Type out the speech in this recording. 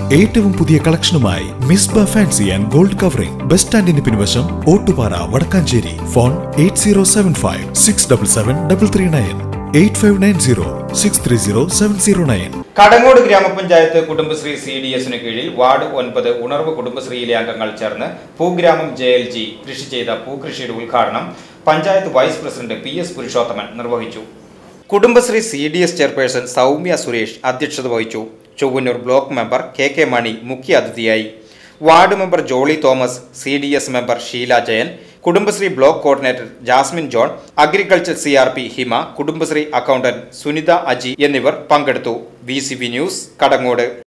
ഏറ്റവും പുതിയ കളക്ഷനുമായി Misba fancy and gold covering bus സ്റ്റാൻഡിന് പിൻവശം Ottupara Vadakkanchery phone eight zero seven five six double seven double three nine eight five nine zero six three zero seven zero nine Kadangode ഗ്രാമപഞ്ചായത്ത് Kudumbashree C D എസിന് കീഴിൽ ward ഒൻപത് ഉണർവ് കുടുംബശ്രീയിലെ അംഗങ്ങൾ ചേർന്ന് പൂഗ്രാമം ജെ എൽ ജി കൃഷി ചെയ്ത പൂക്കൃഷിയുടെ ഉദ്ഘാടനം panchayat vice president P S Purushothaman നിർവഹിച്ചു Kudumbashree C D S chairperson Soumya Suresh അധ്യക്ഷത വഹിച്ചു Chowannur block member K K Mani മുഖ്യ അതിഥിയായി ward member Jolly Thomas C D S member Sheela Jayan Kudumbashree block coordinator Jasmin John agriculture C R P Hima Kudumbashree accountant Sunitha Aji എന്നിവർ പങ്കെടുത്തു V C B news Kadangode